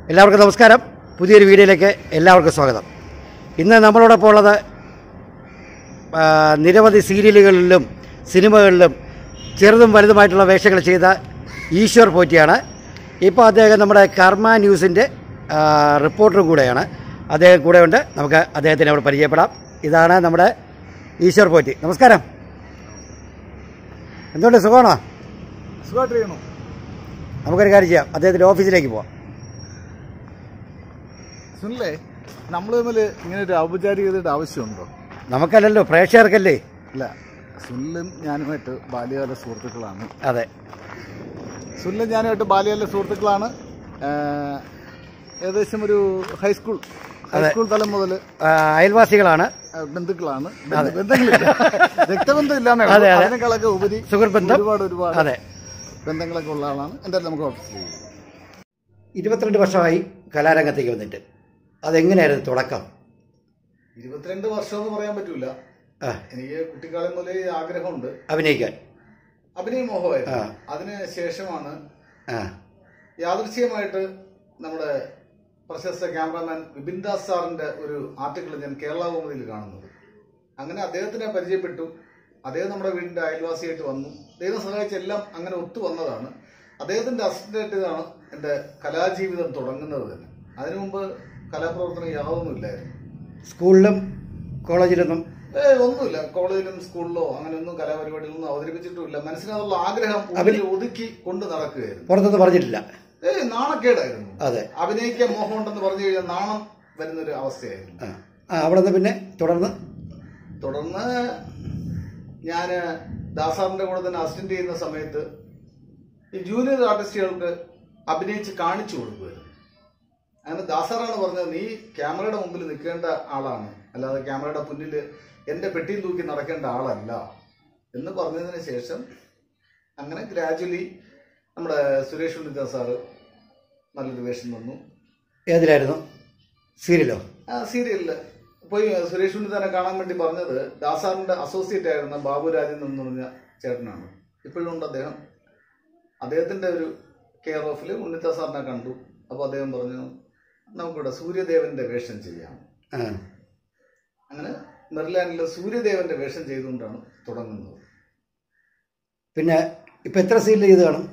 എല്ലാവർക്കും നമസ്കാരം പുതിയൊരു വീഡിയോയിലേക്ക് എല്ലാവർക്കും സ്വാഗതം ഇന്ന് നമ്മളോടൊപ്പം ഉള്ളത് ആ, നിരവധി സീരിയലുകളിലും സിനിമകളിലും ചെറുതും വലുതുമായിട്ടുള്ള വേഷങ്ങൾ ചെയ്ത ഈശ്വർ പോറ്റിയാണ് ഇപ്പോൾ അദ്ദേഹം നമ്മുടെ കർമ്മ ന്യൂസിൻ്റെ ആ, റിപ്പോർട്ടറും കൂടെയാണ് അദ്ദേഹം കൂടെയുണ്ട് നമുക്ക് അദ്ദേഹത്തിനെ അവിടെ പരിചയപ്പെടാം ഇതാണ് നമ്മുടെ ഈശ്വർ പോറ്റി നമസ്കാരം എന്തുകൊണ്ട് സുഖമാണോ സുഖമായിട്ടിരിക്കണോ നമുക്കൊരു കാര്യം ചെയ്യാം അദ്ദേഹത്തിൻ്റെ ഓഫീസിലേക്ക് പോവാം സുനിലേ നമ്മൾ തമ്മിൽ ഇങ്ങനെ ഒരു ഔപചാരികതയുടെ ആവശ്യമുണ്ടോ നമുക്കല്ലല്ലോ പ്രേക്ഷകർക്കല്ലേ ഇല്ല സുനിലും ഞാനുമായിട്ട് ബാല്യകാല സുഹൃത്തുക്കളാണ് അതെ സുനിലും ഞാനുമായിട്ട് ബാല്യകാല സുഹൃത്തുക്കളാണ് ആഹ് ഏകദേശം ഒരു ഹൈസ്കൂൾ ഹൈസ്കൂൾ തലം മുതൽ ആ, അയൽവാസികളാണ് ബന്ധുക്കളാണ് ബന്ധ- ബന്ധങ്ങളില്ല രക്തബന്ധം ഇല്ലാന്നേ ഉള്ളൂ. അതെ, അതെ. അതിനേക്കാളൊക്കെ ഉപരി സുഹൃത്ബന്ധം ഒരുപാട് ഒരുപാട് അതെ ബന്ധങ്ങളൊക്കെ ഉള്ള ആളാണ് എന്തായാലും നമുക്ക് ഓഫീസിൽ ഇരുപത്തിരണ്ട് വർഷമായി കലാരംഗത്തേക്ക് വന്നിട്ട് അതെങ്ങനെയായിരുന്നു തുടക്കം ഇരുപത്തിരണ്ട് വർഷം എന്ന് പറയാൻ പറ്റൂല ആ, എനിക്ക് കുട്ടിക്കാലം മുതലേ ആഗ്രഹമുണ്ട് അഭിനയിക്കാൻ അഭിനയ മോഹമായിരുന്നു ആ. അതിന് ശേഷമാണ് ആ യാദൃശ്യമായിട്ട് നമ്മുടെ പ്രശസ്ത ക്യാമറാമാൻ വിപിൻ ദാസ് സാറിന്റെ ഒരു ആർട്ടിക്കിൾ ഞാൻ കേരള കോമതിയിൽ കാണുന്നത് അങ്ങനെ അദ്ദേഹത്തിനെ പരിചയപ്പെട്ടു അദ്ദേഹം നമ്മുടെ വീടിന്റെ അയൽവാസിയായിട്ട് വന്നു ദൈവം സഹായിച്ച എല്ലാം അങ്ങനെ ഒത്തു വന്നതാണ് അദ്ദേഹത്തിന്റെ അസിസ്റ്റന്റായിട്ടാണ് എന്റെ കലാജീവിതം തുടങ്ങുന്നത് തന്നെ അതിനു മുമ്പ് കലാപ്രവർത്തനം യാതൊന്നും ഇല്ലായിരുന്നു സ്കൂളിലും കോളേജിലൊന്നും ഏ ഒന്നുമില്ല കോളേജിലും സ്കൂളിലോ അങ്ങനെയൊന്നും കലാപരിപാടികളൊന്നും അവതരിപ്പിച്ചിട്ടുമില്ല മനസ്സിനുള്ള ആഗ്രഹം ഉള്ളിൽ ഒതുക്കി കൊണ്ട് നടക്കുകയായിരുന്നു പുറത്തൊന്നും പറഞ്ഞിട്ടില്ല ഏയ് നാണക്കേടായിരുന്നു അതെ അഭിനയിക്കാൻ മോഹമുണ്ടെന്ന് പറഞ്ഞു കഴിഞ്ഞാൽ നാണം വരുന്ന ഒരു അവസ്ഥയായിരുന്നു ആ ആ അവിടെ നിന്ന് പിന്നെ തുടർന്ന് തുടർന്ന് ഞാൻ ദാസാറിന്റെ കൂടെ തന്നെ അസിസ്റ്റന്റ് ചെയ്യുന്ന സമയത്ത് ഈ ജൂനിയർ ആർട്ടിസ്റ്റുകൾക്ക് അഭിനയിച്ച് കാണിച്ചു കൊടുക്കുമായിരുന്നു അങ്ങനെ ദാസാറാണ് പറഞ്ഞത് നീ ക്യാമറയുടെ മുമ്പിൽ നിൽക്കേണ്ട ആളാണ് അല്ലാതെ ക്യാമറയുടെ മുന്നിൽ എന്റെ പെട്ടിയും തൂക്കി നടക്കേണ്ട ആളല്ല എന്ന് പറഞ്ഞതിന് ശേഷം അങ്ങനെ ഗ്രാജുവലി നമ്മുടെ സുരേഷ് ഉണ്ണിത സാറ് നല്ലൊരു വേഷം വന്നു ഏതിലായിരുന്നു സീരിയലോ ആ സീരിയലില് പോയി സുരേഷ് ഉണ്ണിതാനെ കാണാൻ വേണ്ടി പറഞ്ഞത് ദാസാറിന്റെ അസോസിയേറ്റ് ആയിരുന്ന ബാബുരാജൻ എന്ന് പറഞ്ഞ ചേട്ടനാണ് ഇപ്പോഴും ഉണ്ട് അദ്ദേഹം അദ്ദേഹത്തിന്റെ ഒരു കെയർ ഓഫിൽ ഉണ്ണിത്ത സാറിനെ കണ്ടു അപ്പോൾ അദ്ദേഹം പറഞ്ഞു നമുക്കിവിടെ സൂര്യദേവന്റെ വേഷം ചെയ്യാം ആ അങ്ങനെ മെറിലാൻഡിൽ സൂര്യദേവന്റെ വേഷം ചെയ്തുകൊണ്ടാണ് തുടങ്ങുന്നത് പിന്നെ ഇപ്പം എത്ര സീരിയൽ ചെയ്ത് കാണും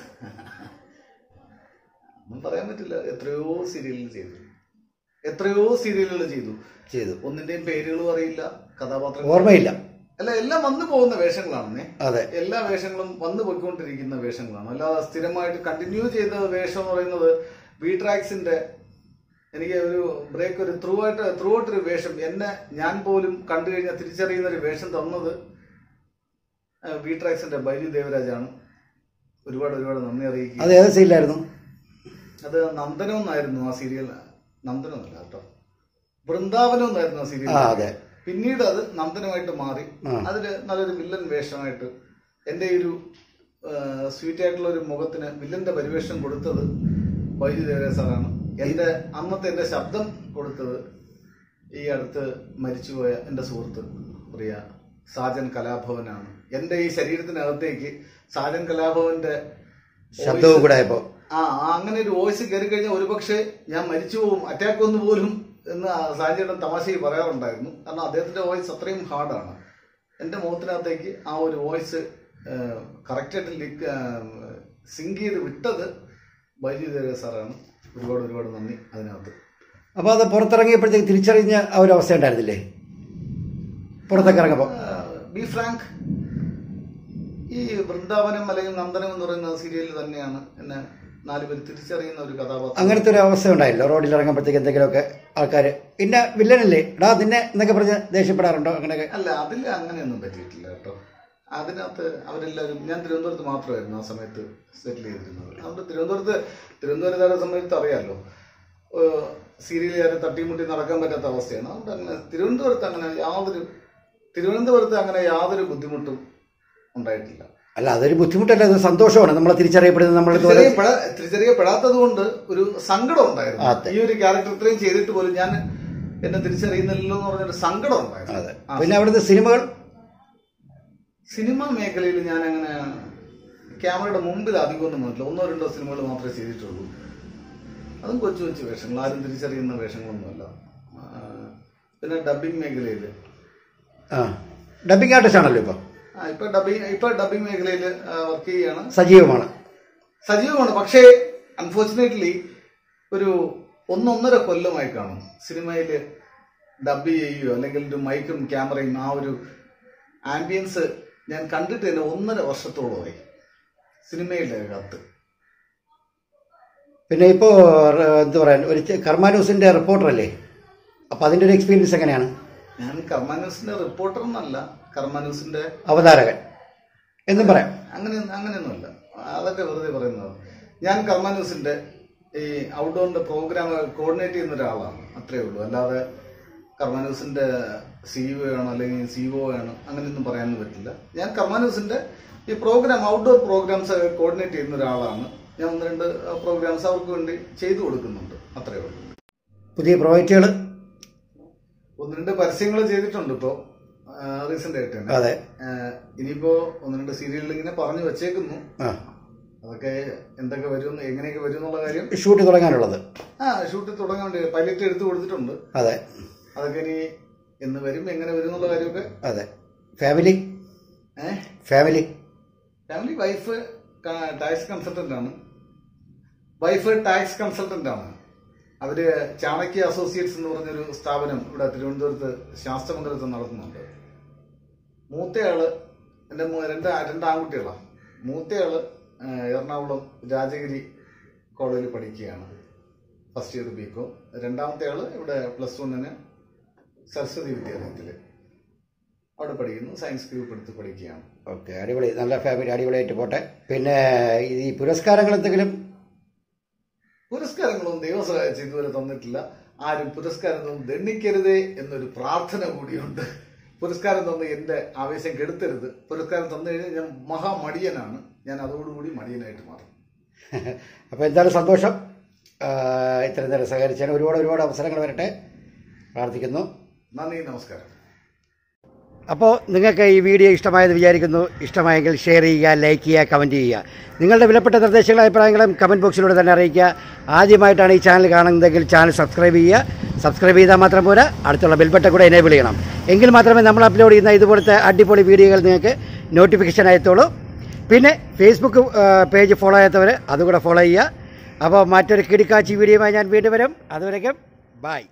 ഒന്നും പറയാൻ പറ്റില്ല എത്രയോ സീരിയലുകൾ ചെയ്തു എത്രയോ സീരിയലുകൾ ചെയ്തു ചെയ്തു ഒന്നിന്റെയും പേരുകളും അറിയില്ല കഥാപാത്രങ്ങൾ ഓർമ്മയില്ല അല്ല എല്ലാം വന്നു പോകുന്ന വേഷങ്ങളാണേ അതെ എല്ലാ വേഷങ്ങളും വന്നു പോയിക്കൊണ്ടിരിക്കുന്ന വേഷങ്ങളാണ് അല്ലാതെ സ്ഥിരമായിട്ട് കണ്ടിന്യൂ ചെയ്ത വേഷം എന്ന് പറയുന്നത് വി ട്രാക്സിന്റെ എനിക്ക് ഒരു ബ്രേക്ക് ഒരു ത്രൂ ആയിട്ട് ത്രൂ ഔട്ട് ഒരു വേഷം എന്നെ ഞാൻ പോലും കണ്ടു കഴിഞ്ഞാൽ തിരിച്ചറിയുന്ന ഒരു വേഷം തന്നത് ആ, വി ട്രാക്സിന്റെ ബൈജു ദേവരാജാണ് ഒരുപാട് ഒരുപാട് നന്ദി അറിയിക്കുക അത് ഏത് സീരിയലായിരുന്നു അത് നന്ദനം എന്നായിരുന്നു ആ സീരിയൽ നന്ദനം അല്ല കേട്ടോ വൃന്ദാവനം എന്നായിരുന്നു ആ സീരിയൽ ആ അതെ പിന്നീട് അത് നന്ദനമായിട്ട് മാറി ആ. അതില് നല്ലൊരു വില്ലൻ വേഷമായിട്ട് എന്റെ ഈ ഒരു സ്വീറ്റ് ആയിട്ടുള്ള ഒരു മുഖത്തിന് വില്ലന്റെ പരിവേഷം കൊടുത്തത് വൈദ്യു ദേവരാജ സാറാണ് എന്റെ അന്നത്തെ എന്റെ ശബ്ദം കൊടുത്തത് ഈ അടുത്ത് മരിച്ചുപോയ എന്റെ സുഹൃത്ത് പ്രിയ സാജൻ കലാഭവനാണ് എന്റെ ഈ ശരീരത്തിനകത്തേക്ക് സാജൻ കലാഭവന്റെ ശബ്ദവും കൂടെ ആയപ്പോൾ ആ ആ അങ്ങനെ ഒരു വോയിസ് കയറി കഴിഞ്ഞാൽ ഒരുപക്ഷെ ഞാൻ മരിച്ചു പോകും അറ്റാക്ക് വന്നു പോലും എന്ന് ആ സാഹചര്യം തമാശയിൽ പറയാറുണ്ടായിരുന്നു കാരണം അദ്ദേഹത്തിന്റെ വോയിസ് അത്രയും ഹാർഡാണ് എൻ്റെ മുഖത്തിനകത്തേക്ക് ആ ഒരു വോയിസ് കറക്റ്റായിട്ട് ലിക്ക് സിങ്ക് ചെയ്ത് വിട്ടത് ബൈജു സാറാണ് ഒരുപാട് ഒരുപാട് നന്ദി അതിനകത്ത് അപ്പോൾ അത് പുറത്തിറങ്ങിയപ്പോഴത്തേക്ക് തിരിച്ചറിഞ്ഞ ആ ഒരു അവസ്ഥ ഉണ്ടായിരുന്നില്ലേ പുറത്തൊക്കെ ഇറങ്ങപ്പോൾ ബി ഫ്രാങ്ക് ഈ വൃന്ദാവനം അല്ലെങ്കിൽ നന്ദനം എന്ന് പറയുന്ന സീരിയലിൽ തന്നെയാണ് എന്നെ നാലുപേര് തിരിച്ചറിയുന്ന ഒരു കഥാപാത്രം അങ്ങനത്തെ ഒരു അവസ്ഥ ഉണ്ടായില്ലോ റോഡിൽ ഇറങ്ങുമ്പോഴത്തേക്ക് എന്തെങ്കിലുമൊക്കെ ആൾക്കാർ പിന്നെ വില്ലനല്ലേ എടാ നിന്നെ എന്നൊക്കെ പറഞ്ഞ് ദേഷ്യപ്പെടാറുണ്ടോ അങ്ങനെയൊക്കെ അല്ല അതിൽ അങ്ങനെയൊന്നും പറ്റിയിട്ടില്ല കേട്ടോ അതിനകത്ത് അവരെല്ലാവരും ഞാൻ തിരുവനന്തപുരത്ത് മാത്രമായിരുന്നു ആ സമയത്ത് സെറ്റിൽ ചെയ്തിരുന്നത് അതുകൊണ്ട് തിരുവനന്തപുരത്ത് തിരുവനന്തപുരത്തെ സമയത്ത് അറിയാമല്ലോ സീരിയലുകാരെ തട്ടിമുട്ടി നടക്കാൻ പറ്റാത്ത അവസ്ഥയാണ് അതുകൊണ്ട് അങ്ങനെ തിരുവനന്തപുരത്ത് അങ്ങനെ യാതൊരു തിരുവനന്തപുരത്ത് അങ്ങനെ യാതൊരു ബുദ്ധിമുട്ടും ഉണ്ടായിട്ടില്ല അല്ല അതൊരു ബുദ്ധിമുട്ടല്ല അത് സന്തോഷമാണ് നമ്മളെ തിരിച്ചറിയപ്പെടുന്നത് നമ്മൾ തിരിച്ചറിയപ്പെടാ തിരിച്ചറിയപ്പെടാത്തത് കൊണ്ട് ഒരു സങ്കടം ഉണ്ടായിരുന്നു അതെ. ഈ ഒരു ക്യാരക്ടർ ഇത്രയും ചെയ്തിട്ട് പോലും ഞാൻ എന്നെ തിരിച്ചറിയുന്നില്ലല്ലോ എന്ന് പറഞ്ഞൊരു സങ്കടം ഉണ്ടായിരുന്നു അതെ പിന്നെ അവിടുത്തെ സിനിമകൾ സിനിമ മേഖലയിൽ ഞാൻ അങ്ങനെ ക്യാമറയുടെ മുമ്പിൽ അധികമൊന്നും വന്നിട്ടില്ല ഒന്നോ രണ്ടോ സിനിമകൾ മാത്രമേ ചെയ്തിട്ടുള്ളൂ അതും കൊച്ചു കൊച്ചു വേഷങ്ങൾ ആരും തിരിച്ചറിയുന്ന വേഷങ്ങളൊന്നുമല്ല ആ, പിന്നെ ഡബിങ് മേഖലയിൽ ആ ഡബിങ് ആർട്ടിസ്റ്റ് ആണല്ലോ ഇപ്പോൾ ഇപ്പൊ ഡബിങ് ഇപ്പൊ ഡബിങ് മേഖലയിൽ വർക്ക് ചെയ്യാണ് സജീവമാണ് സജീവമാണ് പക്ഷേ അൺഫോർച്ചുനേറ്റ്ലി ഒരു ഒന്നൊന്നര കൊല്ലമായി കാണും സിനിമയിൽ ഡബ് ചെയ്യുകയോ അല്ലെങ്കിൽ ഒരു മൈക്കും ക്യാമറയും ആ ഒരു ആംബിയൻസ് ഞാൻ കണ്ടിട്ട് തന്നെ ഒന്നര വർഷത്തോളമായി സിനിമയിലെ അകത്ത് പിന്നെ ഇപ്പോൾ എന്താ പറയാൻ ഒരു ചെ- കർമ്മ ന്യൂസിൻ്റെ റിപ്പോർട്ടറല്ലേ അപ്പോൾ അതിൻ്റെ ഒരു എക്സ്പീരിയൻസ് എങ്ങനെയാണ് ഞാൻ കർമ്മ ന്യൂസിന്റെ റിപ്പോർട്ടർ എന്നല്ല കർമ്മ ന്യൂസിന്റെ അവതാരകൻ എന്നും പറയാം അങ്ങനെ അങ്ങനെയൊന്നുമല്ല അതൊക്കെ വെറുതെ പറയുന്നത് ഞാൻ കർമ്മ ന്യൂസിന്റെ ഈ ഔട്ട്ഡോറിന്റെ പ്രോഗ്രാം കോർഡിനേറ്റ് ചെയ്യുന്ന ഒരാളാണ് അത്രേ ഉള്ളൂ അല്ലാതെ കർമ്മ ന്യൂസിന്റെ സിഇഒ ആണ് അല്ലെങ്കിൽ സിഇഒ ആണ് അങ്ങനെയൊന്നും പറയാനൊന്നും പറ്റില്ല ഞാൻ കർമ്മ ന്യൂസിന്റെ ഈ പ്രോഗ്രാം ഔട്ട്ഡോർ പ്രോഗ്രാംസ് കോർഡിനേറ്റ് ചെയ്യുന്ന ഒരാളാണ് ഞാൻ ഒന്ന് രണ്ട് പ്രോഗ്രാംസ് അവർക്ക് വേണ്ടി ചെയ്തു കൊടുക്കുന്നുണ്ട് അത്രേ ഉള്ളൂ പുതിയ പ്രോജക്റ്റുകൾ ഒന്ന് രണ്ട് പരസ്യങ്ങൾ ചെയ്തിട്ടുണ്ട് ഇപ്പോൾ റീസെന്റ് ആയിട്ട് തന്നെ അതെ ആഹ് ഇനിയിപ്പോ ഒന്ന് രണ്ട് സീരിയലിൽ ഇങ്ങനെ പറഞ്ഞു വെച്ചേക്കുന്നു ആ അതൊക്കെ എന്തൊക്കെ വരും എങ്ങനെയൊക്കെ വരും എന്നുള്ള കാര്യം ഷൂട്ട് തുടങ്ങാനുള്ളത് ആ ഷൂട്ട് തുടങ്ങാൻ വേണ്ടി പൈലറ്റ് എടുത്തു കൊടുത്തിട്ടുണ്ട് അതെ അതൊക്കെ ഇനി എന്ന് വരും എങ്ങനെ വരും എന്നുള്ള കാര്യമൊക്കെ അതെ ഫാമിലി ഏഹ് family family wife tax consultant ആണ് വൈഫ് ടാക്സ് കൺസൾട്ടന്റ് ആണ് അവര് ചാണക്യ അസോസിയേറ്റ്സ് എന്ന് പറഞ്ഞൊരു സ്ഥാപനം ഇവിടെ തിരുവനന്തപുരത്ത് ശാസ്ത്രമംഗലത്ത് നടത്തുന്നുണ്ട് മൂത്തയാള് എൻ്റെ മൂ- രണ്ട് ആ- രണ്ട് ആൺകുട്ടികളാണ് മൂത്തയാള് ആ, എറണാകുളം രാജഗിരി കോളേജിൽ പഠിക്കുകയാണ് ഫസ്റ്റ് ഇയർ ബികോം രണ്ടാമത്തെ ആള് ഇവിടെ പ്ലസ് വണ്ണിന് സരസ്വതി വിദ്യാലയത്തിൽ അവിടെ പഠിക്കുന്നു സയൻസ് ഗ്രൂപ്പ് എടുത്ത് പഠിക്കുകയാണ് ഓക്കെ അടിപൊളി നല്ല ഫാമിലി അടിപൊളിയായിട്ട് പോട്ടെ പിന്നെ ഈ പുരസ്കാരങ്ങൾ എന്തെങ്കിലും പുരസ്കാരങ്ങളൊന്നും ദൈവം സഹായിച്ച് ഇതുവരെ തന്നിട്ടില്ല ആരും പുരസ്കാരം തന്നു ദണ്ണിക്കരുതേ എന്നൊരു പ്രാർത്ഥന കൂടിയുണ്ട് പുരസ്കാരം തന്ന് എന്റെ ആവേശം കെടുത്തരുത് പുരസ്കാരം തന്നു കഴിഞ്ഞാൽ ഞാൻ മഹാമടിയനാണ് ഞാൻ അതോടുകൂടി മടിയനായിട്ട് മാറും അപ്പോൾ എന്തായാലും സന്തോഷം ആ, ഇത്രയും നേരം സഹകരിച്ചതിന് ഒരുപാട് ഒരുപാട് അവസരങ്ങൾ വരട്ടെ പ്രാർത്ഥിക്കുന്നു നന്ദി നമസ്കാരം അപ്പോൾ നിങ്ങൾക്ക് ഈ വീഡിയോ ഇഷ്ടമായെന്ന് വിചാരിക്കുന്നു ഇഷ്ടമായെങ്കിൽ ഷെയർ ചെയ്യുക ലൈക്ക് ചെയ്യുക കമൻറ്റ് ചെയ്യുക നിങ്ങളുടെ വിലപ്പെട്ട നിർദ്ദേശങ്ങളും അഭിപ്രായങ്ങളും കമൻറ്റ് ബോക്സിലൂടെ തന്നെ അറിയിക്കുക ആദ്യമായിട്ടാണ് ഈ ചാനൽ കാണുന്നതെങ്കിൽ ചാനൽ സബ്സ്ക്രൈബ് ചെയ്യുക സബ്സ്ക്രൈബ് ചെയ്താൽ മാത്രം പോരാ അടുത്തുള്ള ബെൽബട്ടൺ കൂടെ എനേബിൾ ചെയ്യണം എങ്കിൽ മാത്രമേ നമ്മൾ അപ്ലോഡ് ചെയ്യുന്ന ഇതുപോലത്തെ അടിപൊളി വീഡിയോകൾ നിങ്ങൾക്ക് നോട്ടിഫിക്കേഷൻ അയത്തോളൂ പിന്നെ ഫേസ്ബുക്ക് പേജ് ഫോളോ ചെയ്യാത്തവർ അതുകൂടെ ഫോളോ ചെയ്യുക അപ്പോൾ മറ്റൊരു കിടിക്കാച്ചി വീഡിയോയുമായി ഞാൻ വീണ്ടും വരും അതുവരേക്കും ബൈ